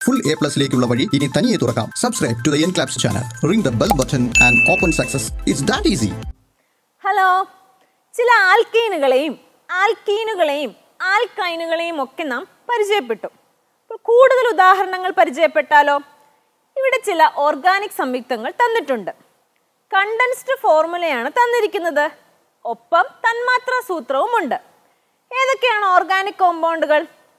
full A പ്ലസിലേക്കുള്ള വഴി ഇനി തനിയെ തുറക്കാം subscribe to the N claps channel ring the bell button and open success it's that easy hello ചില ആൽക്കീനുകളെയും ആൽക്കീനുകളെയും ആൽക്കൈനുകളെയും ഒക്കെ നാം പരിചയപ്പെട്ടു അപ്പോൾ കൂടുതൽ ഉദാഹരണങ്ങൾ പരിചയപ്പെട്ടാലോ ഇവിടെ ചില ഓർഗാനിക് സംയുക്തങ്ങൾ തന്നിട്ടുണ്ട് കണ്ടൻസ്ഡ് ഫോർമുലയാണ് തന്നിരിക്കുന്നത് ഒപ്പം തന്മാത്രാ സൂത്രവുമുണ്ട് ഏതൊക്കെയാണ് ഓർഗാനിക് കോമ്പൗണ്ടുകൾ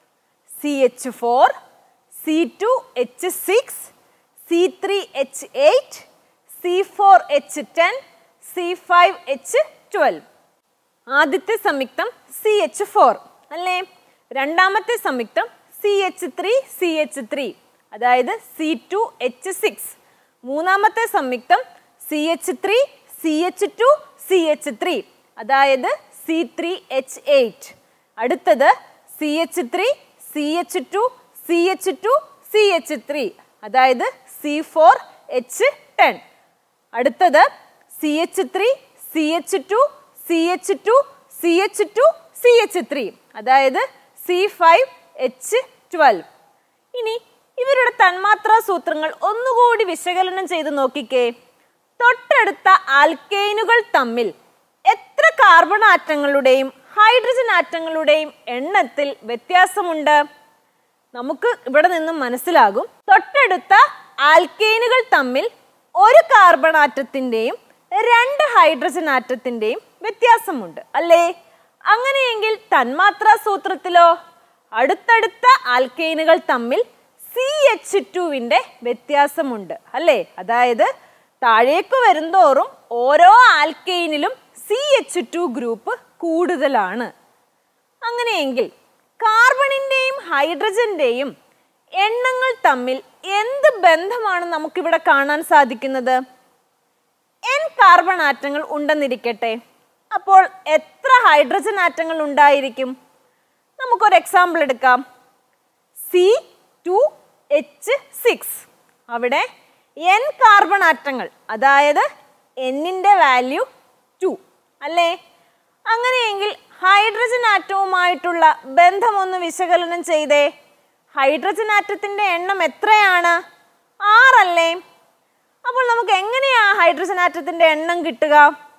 C H four C two H six C three H eight C four H ten C five H twelve ആദ്യത്തെ സംയുക്തം സി എച്ച് ഫോർ അല്ലേ രണ്ടാമത്തെ സംയുക്തം C H three C H three അതായത് സി ടു എച്ച് സിക്സ് മൂന്നാമത്തെ സംയുക്തം C H three C H two C H three അതായത് C three H eight അടുത്തത് C H three C H two C H two C H three അതായത് C four H ten അടുത്തത് C H three C H two C H two C H two C H three അതായത് C five H twelve ഇനി ഇവരുടെ തന്മാത്രാ സൂത്രങ്ങൾ ഒന്നുകൂടി വിശകലനം ചെയ്ത് നോക്കിക്കേ തൊട്ടടുത്ത ആൽക്കെയിനുകൾ തമ്മിൽ എത്ര കാർബൺ ആറ്റങ്ങളുടെയും ഹൈഡ്രജൻ ആറ്റങ്ങളുടെയും എണ്ണത്തിൽ വ്യത്യാസമുണ്ട് നമുക്ക് ഇവിടെ നിന്നും മനസ്സിലാകും തൊട്ടടുത്ത ആൽക്കെയിനുകൾ തമ്മിൽ ഒരു കാർബൺ ആറ്റത്തിന്റെയും രണ്ട് ഹൈഡ്രജൻ ആറ്റത്തിന്റെയും വ്യത്യാസമുണ്ട് അല്ലേ അങ്ങനെയെങ്കിൽ തന്മാത്രാ സൂത്രത്തിലോ അടുത്തടുത്ത ആൽക്കെയിനുകൾ തമ്മിൽ സി എച്ച് ടുവിന്റെ വ്യത്യാസമുണ്ട് അല്ലേ അതായത് താഴേക്ക് വരുന്തോറും ഓരോ ആൽക്കെയിനിലും സി എച്ച് ടു ഗ്രൂപ്പ് കൂടുതലാണ് അങ്ങനെയെങ്കിൽ കാർബണിന്റെയും ഹൈഡ്രജന്റെയും എണ്ണങ്ങൾ തമ്മിൽ എന്ത് ബന്ധമാണ് നമുക്കിവിടെ കാണാൻ സാധിക്കുന്നത് എൻ കാർബൺ ആറ്റങ്ങൾ ഉണ്ടെന്നിരിക്കട്ടെ അപ്പോൾ എത്ര ഹൈഡ്രജൻ ആറ്റങ്ങൾ ഉണ്ടായിരിക്കും നമുക്കൊരു എക്സാമ്പിൾ എടുക്കാം സി ടു എച്ച് സിക്സ് അവിടെ എൻ കാർബൺ ആറ്റങ്ങൾ അതായത് എന്നിൻ്റെ വാല്യൂ ടു അല്ലേ അങ്ങനെയെങ്കിൽ ഹൈഡ്രജൻ ആറ്റവുമായിട്ടുള്ള ബന്ധമൊന്ന് വിശകലനം ചെയ്തേ ഹൈഡ്രജൻ ആറ്റത്തിൻ്റെ എണ്ണം എത്രയാണ് ആറല്ലേ അപ്പോൾ നമുക്ക് എങ്ങനെയാ ഹൈഡ്രജൻ ആറ്റത്തിൻ്റെ എണ്ണം കിട്ടുക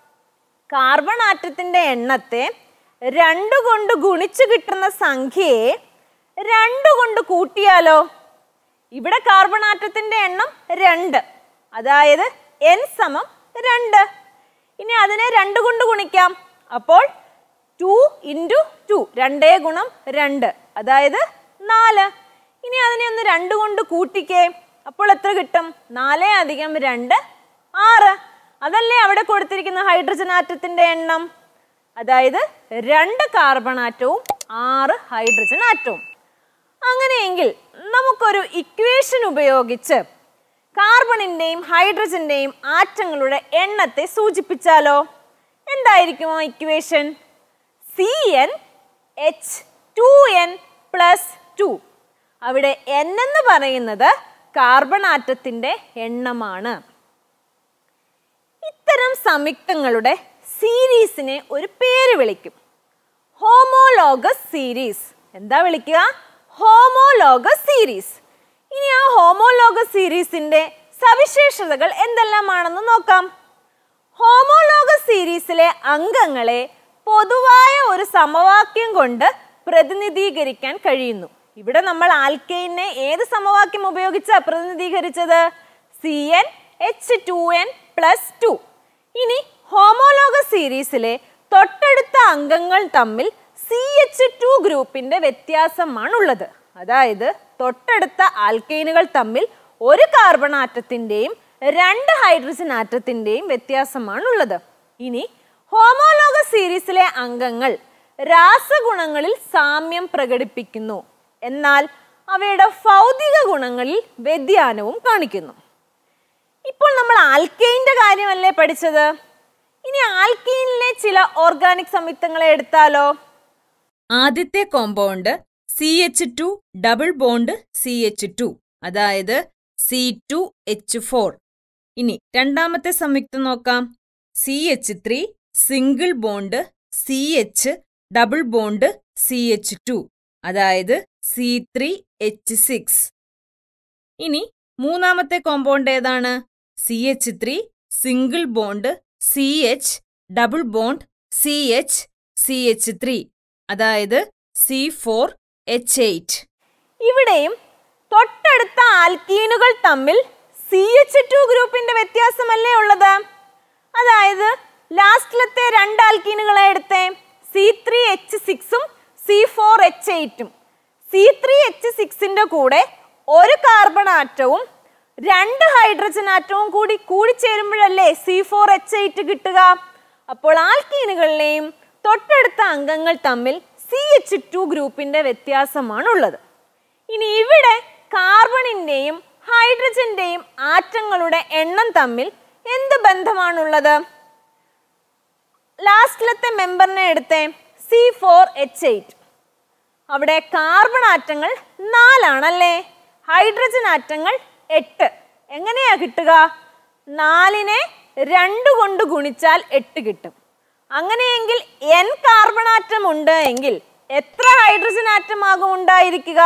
കാർബൺ ആറ്റത്തിൻ്റെ എണ്ണത്തെ രണ്ടു കൊണ്ട് ഗുണിച്ച് കിട്ടുന്ന സംഖ്യയെ രണ്ടു കൊണ്ട് കൂട്ടിയാലോ ഇവിടെ കാർബൺ ആറ്റത്തിന്റെ എണ്ണം രണ്ട് അതായത് എൻ സമം രണ്ട് ഇനി അതിനെ രണ്ട് കൊണ്ട് ഗുണിക്കാം അപ്പോൾ ടു ഇൻറ്റു ടു രണ്ടേ ഗുണം രണ്ട് അതായത് നാല് ഇനി അതിനെ ഒന്ന് രണ്ട് കൊണ്ട് കൂട്ടിക്കേ അപ്പോൾ എത്ര കിട്ടും നാല് അധികം രണ്ട് ആറ് അതല്ലേ അവിടെ കൊടുത്തിരിക്കുന്ന ഹൈഡ്രജൻ ആറ്റത്തിന്റെ എണ്ണം അതായത് രണ്ട് കാർബൺ ആറ്റവും ആറ് ഹൈഡ്രജൻ ആറ്റവും അങ്ങനെയെങ്കിൽ നമുക്കൊരു ഇക്വേഷൻ ഉപയോഗിച്ച് കാർബണിന്റെയും ഹൈഡ്രജന്റെയും ആറ്റങ്ങളുടെ എണ്ണത്തെ സൂചിപ്പിച്ചാലോ എന്തായിരിക്കും ആ equation C N H two N plus two അവിടെ എൻ എന്ന് പറയുന്നത് കാർബൺ ആറ്റത്തിന്റെ എണ്ണമാണ് ഇത്തരം സംയുക്തങ്ങളുടെ സീരീസിനെ ഒരു പേര് വിളിക്കും ഹോമോലോഗസ് സീരീസ് എന്താ വിളിക്കുക ഹോമോലോഗസ് സീരീസ് ഇനി ആ ഹോമോലോഗസ് സീരീസിന്റെ സവിശേഷതകൾ എന്തെല്ലാമാണെന്ന് നോക്കാം ഹോമോലോഗസ് സീരീസിലെ അംഗങ്ങളെ പൊതുവായ ഒരു സമവാക്യം കൊണ്ട് പ്രതിനിധീകരിക്കാൻ കഴിയുന്നു ഇവിടെ നമ്മൾ ആൽക്കെയിനെ ഏത് സമവാക്യം ഉപയോഗിച്ചാ പ്രതിനിധീകരിച്ചത് C N H two N plus two ഇനി ഹോമോലോഗസ് സീരീസിലെ തൊട്ടടുത്ത അംഗങ്ങൾ തമ്മിൽ സി എച്ച് ടു ഗ്രൂപ്പിന്റെ വ്യത്യാസമാണുള്ളത് അതായത് തൊട്ടടുത്ത ആൽക്കെയിനുകൾ തമ്മിൽ ഒരു കാർബൺ ആറ്റത്തിന്റെയും രണ്ട് ഹൈഡ്രജൻ ആറ്റത്തിന്റെയും വ്യത്യാസമാണുള്ളത് ഇനി ഹോമോലോഗസ് സീരീസിലെ അംഗങ്ങൾ രാസഗുണങ്ങളിൽ സാമ്യം പ്രകടിപ്പിക്കുന്നു എന്നാൽ അവയുടെ ഭൗതിക ഗുണങ്ങളിൽ വ്യതിയാനവും കാണിക്കുന്നു ഇപ്പോൾ നമ്മൾ ആൽക്കെയിന്റെ കാര്യമല്ലേ പഠിച്ചത് ഇനി ആൽക്കെയിനിലെ ചില ഓർഗാനിക് സംയുക്തങ്ങളെ എടുത്താലോ ആദ്യത്തെ compound C H two double bond C H two അതായത് സി ടു എച്ച് ഫോർ ഇനി രണ്ടാമത്തെ സംയുക്തം നോക്കാം C H three single bond C H double bond C H two അതായത് സി ത്രീ എച്ച് സിക്സ് ഇനി മൂന്നാമത്തെ കോമ്പൗണ്ട് ഏതാണ് C H three single bond C H double bond C H C H three അതായത് C four H eight ഇവിടെയും തൊട്ടടുത്ത ആൽക്കീനുകൾ തമ്മിൽ C H to ഗ്രൂപ്പിന്റെ വ്യത്യാസമല്ലേ ഉള്ളത് അതായത് ലാസ്റ്റിലത്തെ രണ്ട് ആൽക്കീനുകളെ എടുത്തേ സി ത്രീ എച്ച് സിക്സും സി ഫോർ എച്ച് എയ്റ്റും സി ത്രീ എച്ച് സിക്സിന്റെ കൂടെ ഒരു കാർബൺ ആറ്റവും രണ്ട് ഹൈഡ്രജൻ ആറ്റവും കൂടി കൂടിച്ചേരുമ്പോഴല്ലേ സി ഫോർ എച്ച് എയ്റ്റ് കിട്ടുക അപ്പോൾ ആൽക്കീനുകളിലെയും തൊട്ടടുത്ത അംഗങ്ങൾ തമ്മിൽ സി എച്ച് ടു ഗ്രൂപ്പിന്റെ വ്യത്യാസമാണുള്ളത് ഇനി ഇവിടെ കാർബണിന്റെയും ഹൈഡ്രജന്റെയും ആറ്റങ്ങളുടെ എണ്ണം തമ്മിൽ എന്ത് ബന്ധമാണുള്ളത് ലാസ്റ്റിലത്തെ മെമ്പറിനെ എടുത്തേ സി ഫോർ എച്ച് എയ്റ്റ് അവിടെ കാർബൺ ആറ്റങ്ങൾ നാലാണല്ലേ ഹൈഡ്രജൻ ആറ്റങ്ങൾ എട്ട് എങ്ങനെയാ കിട്ടുക നാലിനെ രണ്ട് കൊണ്ട് ഗുണിച്ചാൽ എട്ട് കിട്ടും അങ്ങനെയെങ്കിൽ എൻ കാർബൺ ആറ്റം ഉണ്ട് എങ്കിൽ എത്ര ഹൈഡ്രജൻ ആറ്റം ആകും ഉണ്ടായിരിക്കുക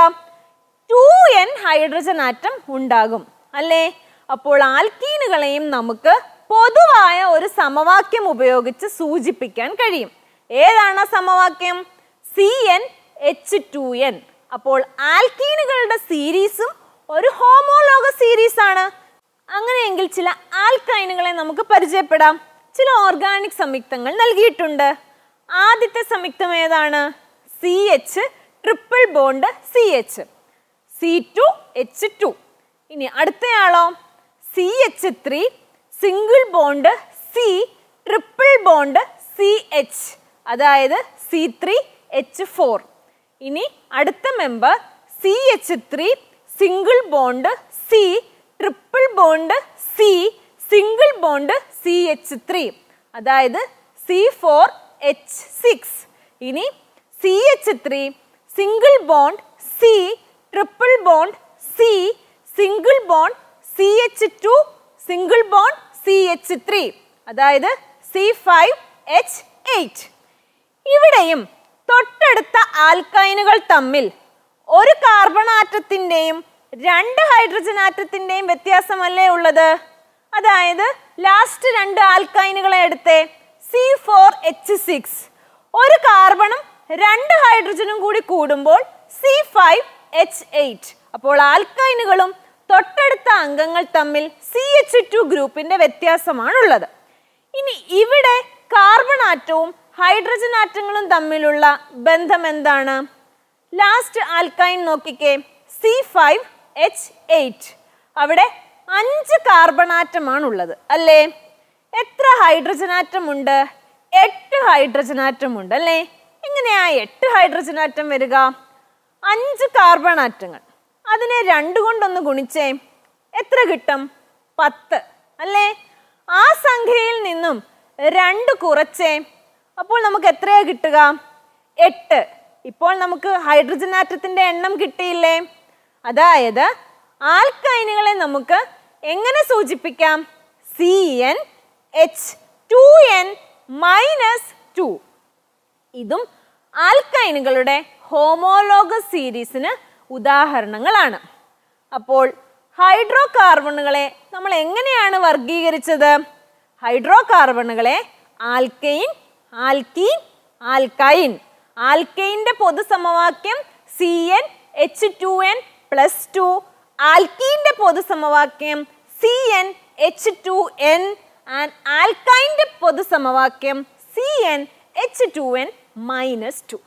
ടു എൻ ഹൈഡ്രജൻ ആറ്റം ഉണ്ടാകും അല്ലേ അപ്പോൾ ആൽക്കീനുകളെയും നമുക്ക് പൊതുവായ ഒരു സമവാക്യം ഉപയോഗിച്ച് സൂചിപ്പിക്കാൻ കഴിയും ഏതാണ് ആ സമവാക്യം C N H two N അപ്പോൾ ആൽക്കീനുകളുടെ സീരീസും ഒരു ഹോമോലോഗ സീരീസ് ആണ് അങ്ങനെയെങ്കിൽ ചില ആൽക്കൈനുകളെ നമുക്ക് പരിചയപ്പെടാം ചില ഓർഗാനിക് സംയുക്തങ്ങൾ നൽകിയിട്ടുണ്ട് ആദ്യത്തെ സംയുക്തം ഏതാണ് C H triple bond C H C two H two ഇനി അടുത്തയാളോ C H three single bond C triple bond C H അതായത് സി ത്രീ എച്ച് ഫോർ ഇനി അടുത്ത member C H three single bond C triple bond C single bond C H three അതായത് C four H six ഇനി C H three single bond C triple bond C single bond C H two single bond C H three അതായത് C five H eight ഇവിടെയും തൊട്ടടുത്ത ആൽക്കൈനുകൾ തമ്മിൽ ഒരു carbon ആറ്റത്തിന്റെയും രണ്ട് hydrogen ആറ്റത്തിന്റെയും വ്യത്യാസമല്ലേ ഉള്ളത് അതായത് ലാസ്റ്റ് രണ്ട് ആൽക്കൈനുകളെ എടുത്തേ സി ഫോർ എച്ച് സിക്സ് ഒരു കാർബണും രണ്ട് ഹൈഡ്രജനും കൂടി കൂടുമ്പോൾ സി ഫൈവ് എച്ച് എയ്റ്റ് അപ്പോൾ ആൽക്കൈനുകളും തൊട്ടടുത്ത അംഗങ്ങൾ തമ്മിൽ സി എച്ച് ടു ഗ്രൂപ്പിന്റെ വ്യത്യാസമാണുള്ളത് ഇനി ഇവിടെ കാർബൺ ആറ്റവും ഹൈഡ്രജൻ ആറ്റങ്ങളും തമ്മിലുള്ള ബന്ധം എന്താണ് ലാസ്റ്റ് ആൽക്കൈൻ നോക്കിക്കേ സി ഫൈവ് എച്ച് എയ്റ്റ് അവിടെ അഞ്ച് കാർബൺ ആറ്റമാണുള്ളത് അല്ലേ എത്ര ഹൈഡ്രജൻ ആറ്റം ഉണ്ട് എട്ട് ഹൈഡ്രജൻ ആറ്റം ഉണ്ട് അല്ലേ എങ്ങനെയാ എട്ട് ഹൈഡ്രജൻ ആറ്റം വരിക അഞ്ച് കാർബൺ ആറ്റങ്ങൾ അതിനെ രണ്ട് കൊണ്ടൊന്ന് ഗുണിച്ചേ എത്ര കിട്ടും പത്ത് അല്ലേ ആ സംഖ്യയിൽ നിന്നും രണ്ട് കുറച്ചേ അപ്പോൾ നമുക്ക് എത്രയാ കിട്ടുക എട്ട് ഇപ്പോൾ നമുക്ക് ഹൈഡ്രജൻ ആറ്റത്തിന്റെ എണ്ണം കിട്ടിയില്ലേ അതായത് ആൽക്കൈനുകളെ നമുക്ക് എങ്ങനെ സൂചിപ്പിക്കാം C N H two N minus two ഇതും ആൽക്കൈനുകളുടെ ഹോമോലോഗസ് സീരീസിന് ഉദാഹരണങ്ങളാണ് അപ്പോൾ ഹൈഡ്രോ കാർബണുകളെ നമ്മൾ എങ്ങനെയാണ് വർഗീകരിച്ചത് ഹൈഡ്രോ കാർബണുകളെ ആൽക്കെയിൻ ആൽക്കീൻ ആൽക്കൈൻ ആൽക്കെയിന്റെ പൊതുസമവാക്യം C N H two N plus two ആൽക്കീന്റെ പൊതുസമവാക്യം C N H two n and ആൽക്കൈന്റെ പൊതുസമവാക്യം C N H two N minus two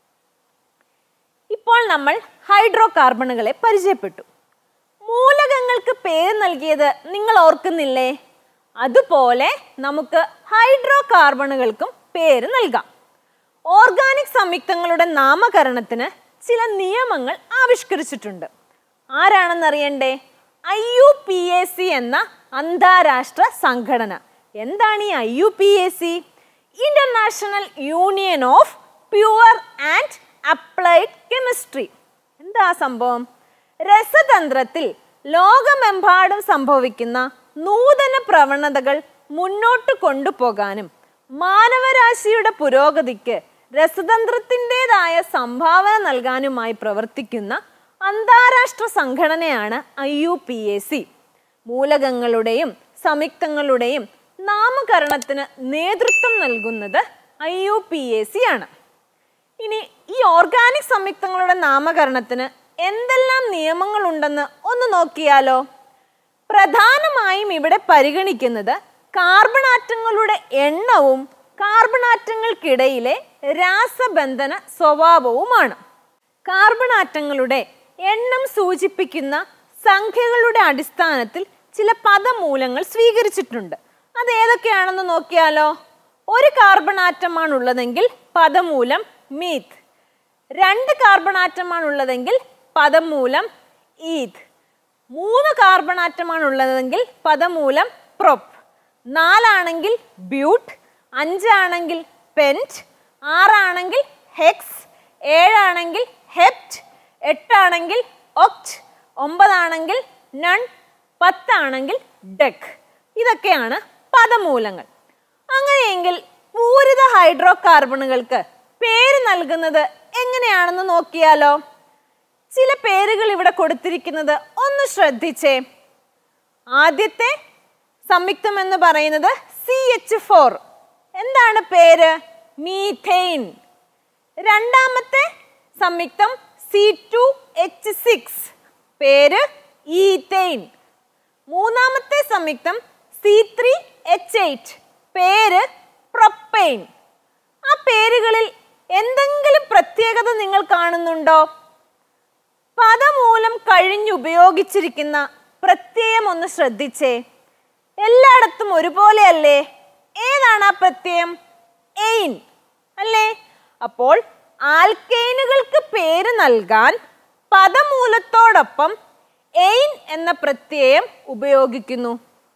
ഇപ്പോൾ നമ്മൾ ഹൈഡ്രോ കാർബണുകളെ പരിചയപ്പെട്ടു മൂലകങ്ങൾക്ക് പേര് നൽകിയത് നിങ്ങൾ ഓർക്കുന്നില്ലേ അതുപോലെ നമുക്ക് ഹൈഡ്രോ കാർബണുകൾക്കും പേര് നൽകാം ഓർഗാനിക് സംയുക്തങ്ങളുടെ നാമകരണത്തിന് ചില നിയമങ്ങൾ ആവിഷ്കരിച്ചിട്ടുണ്ട് ആരാണെന്നറിയണ്ടേ I U P A C എന്ന അന്താരാഷ്ട്ര സംഘടന എന്താണ് ഈ I U P A C International Union of Pure and Applied Chemistry എന്താ സംഭവം രസതന്ത്രത്തിൽ ലോകമെമ്പാടും സംഭവിക്കുന്ന നൂതന പ്രവണതകൾ മുന്നോട്ട് കൊണ്ടുപോകാനും മാനവരാശിയുടെ പുരോഗതിക്ക് രസതന്ത്രത്തിൻ്റെതായ സംഭാവന നൽകാനുമായി പ്രവർത്തിക്കുന്ന അന്താരാഷ്ട്ര സംഘടനയാണ് I U P A C മൂലകങ്ങളുടെയും സംയുക്തങ്ങളുടെയും നാമകരണത്തിന് നേതൃത്വം നൽകുന്നത് I U P A C ആണ് ഇനി ഈ ഓർഗാനിക് സംയുക്തങ്ങളുടെ നാമകരണത്തിന് എന്തെല്ലാം നിയമങ്ങളുണ്ടെന്ന് ഒന്ന് നോക്കിയാലോ പ്രധാനമായും ഇവിടെ പരിഗണിക്കുന്നത് കാർബൺ ആറ്റങ്ങളുടെ എണ്ണവും കാർബൺ ആറ്റങ്ങൾക്കിടയിലെ രാസബന്ധന സ്വഭാവവുമാണ് കാർബൺ ആറ്റങ്ങളുടെ എണ്ണം സൂചിപ്പിക്കുന്ന സംഖ്യകളുടെ അടിസ്ഥാനത്തിൽ ചില പദമൂലങ്ങൾ സ്വീകരിച്ചിട്ടുണ്ട് അത് ഏതൊക്കെയാണെന്ന് നോക്കിയാലോ ഒരു കാർബൺ ആറ്റമാണ് ഉള്ളതെങ്കിൽ പദമൂലം മീത്ത് രണ്ട് കാർബൺ ആറ്റമാണ് ഉള്ളതെങ്കിൽ പദമൂലം ഈത് മൂന്ന് കാർബൺ ആറ്റമാണ് ഉള്ളതെങ്കിൽ പദമൂലം പ്രൊപ്പ് നാലാണെങ്കിൽ ബ്യൂട്ട് അഞ്ചാണെങ്കിൽ പെൻറ്റ് ആറാണെങ്കിൽ ഹെക്സ് ഏഴാണെങ്കിൽ ഹെപ്റ്റ് എട്ടാണെങ്കിൽ ഒക്റ്റ് ഒമ്പതാണെങ്കിൽ നൺ പത്താണെങ്കിൽ ഡെക്ക് ഇതൊക്കെയാണ് പദമൂലങ്ങൾ അങ്ങനെയെങ്കിൽ പൂരിത ഹൈഡ്രോ കാർബണുകൾക്ക് പേര് നൽകുന്നത് എങ്ങനെയാണെന്ന് നോക്കിയാലോ ചില പേരുകൾ ഇവിടെ കൊടുത്തിരിക്കുന്നത് ഒന്ന് ശ്രദ്ധിച്ചേ ആദ്യത്തെ സംയുക്തം എന്ന് പറയുന്നത് സി എച്ച് ഫോർ എന്താണ് പേര് മീഥെയിൻ രണ്ടാമത്തെ സംയുക്തം സി ടു എച്ച് സിക്സ് പേര് ഈതെയിൻ മൂന്നാമത്തെ സംയുക്തം സി ത്രീ എച്ച് എയ്റ്റ് പേര് പ്രൊപ്പെയിൻ ആ പേരുകളിൽ എന്തെങ്കിലും പ്രത്യേകത നിങ്ങൾ കാണുന്നുണ്ടോ പദമൂലം കഴിഞ്ഞുപയോഗിച്ചിരിക്കുന്ന പ്രത്യയം ഒന്ന് ശ്രദ്ധിച്ചേ എല്ലായിടത്തും ഒരുപോലെയല്ലേ ഏതാണ് ആ പ്രത്യയം എയിൻ അല്ലേ അപ്പോൾ ആൽക്കെയിനുകൾക്ക് പേര് നൽകാൻ പദമൂലത്തോടൊപ്പം എയിൻ എന്ന പ്രത്യയം ഉപയോഗിക്കുന്നു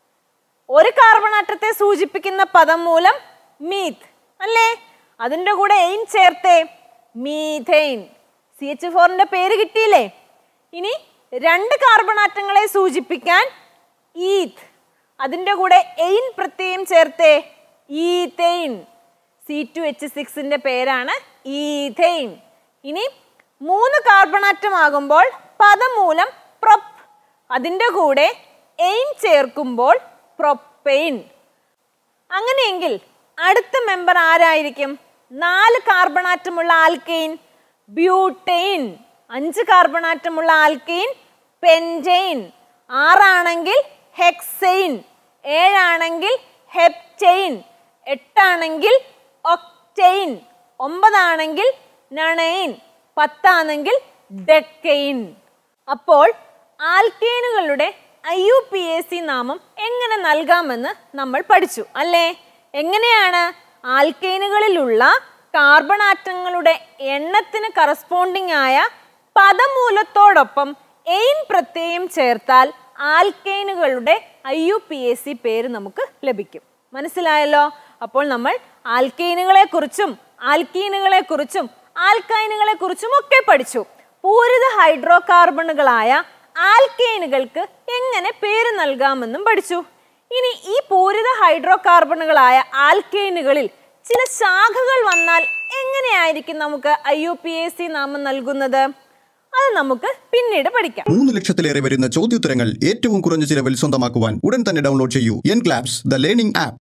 ഒരു കാർബണാറ്റത്തെ സൂചിപ്പിക്കുന്ന പദം മൂലം മീത്ത് അല്ലേ അതിൻ്റെ കൂടെ എയിൻ ചേർത്തേ മീഥെയിൻ സി എച്ച് ഫോറിന്റെ പേര് കിട്ടിയില്ലേ ഇനി രണ്ട് കാർബണാറ്റങ്ങളെ സൂചിപ്പിക്കാൻ ഈത്ത് അതിൻ്റെ കൂടെ എയിൻ പ്രത്യയം ചേർത്തേ ഈതെയിൻ സി ടു എച്ച് സിക്സിന്റെ പേരാണ് ഈഥെയിൻ ഇനി മൂന്ന് കാർബണാറ്റം ആകുമ്പോൾ പദമൂലം പ്രൊപ്പ് അതിൻ്റെ കൂടെ എയിൻ ചേർക്കുമ്പോൾ പ്രൊപ്പെയിൻ അങ്ങനെയെങ്കിൽ അടുത്ത മെമ്പർ ആരായിരിക്കും നാല് കാർബണാറ്റമുള്ള ആൽക്കെയിൻ ബ്യൂട്ടെയിൻ അഞ്ച് കാർബണാറ്റമുള്ള ആൽക്കെയിൻ പെൻറ്റെയിൻ ആറാണെങ്കിൽ ഹെക്സെയിൻ ഏഴാണെങ്കിൽ ഹെപ്റ്റെയിൻ എട്ടാണെങ്കിൽ ഒക്ടെയിൻ ഒമ്പതാണെങ്കിൽ നണൈൻ പത്താണെങ്കിൽ ഡെക്കെയിൻ അപ്പോൾ ആൽക്കേനുകളുടെ I U P A C നാമം എങ്ങനെ നൽകാമെന്ന് നമ്മൾ പഠിച്ചു അല്ലേ എങ്ങനെയാണ് ആൽക്കേനുകളിലുള്ള കാർബൺ ആറ്റങ്ങളുടെ എണ്ണത്തിന് കറസ്പോണ്ടിങ് ആയ പദമൂലത്തോടൊപ്പം എയിൻ പ്രത്യയം ചേർത്താൽ ആൽക്കേനുകളുടെ I U P A C പേര് നമുക്ക് ലഭിക്കും മനസ്സിലായല്ലോ അപ്പോൾ നമ്മൾ ആൽക്കെയിനുകളെ കുറിച്ചും ആൽക്കീനുകളെ കുറിച്ചും ആൽക്കൈനുകളെ കുറിച്ചും ഒക്കെ പഠിച്ചു പൂരിത ഹൈഡ്രോ കാർബണുകളായ ആൽക്കെയിനുകൾക്ക് എങ്ങനെ പേര് നൽകാമെന്നും പഠിച്ചു ഇനി ഈ പൂരിത ഹൈഡ്രോ കാർബണുകളായ ആൽക്കെയിനുകളിൽ ചില ശാഖകൾ വന്നാൽ എങ്ങനെയായിരിക്കും നമുക്ക് I U P A C നാമം നൽകുന്നത് അത് നമുക്ക് പിന്നീട് പഠിക്കാം മൂന്ന് ലക്ഷത്തിലേറെ വരുന്ന ചോദ്യോത്തരങ്ങൾ ഏറ്റവും കുറഞ്ഞ ചിലവിൽ സ്വന്തമാക്കുവാൻ ഉടൻ തന്നെ ഡൗൺലോഡ് ചെയ്യൂ n claps the learning app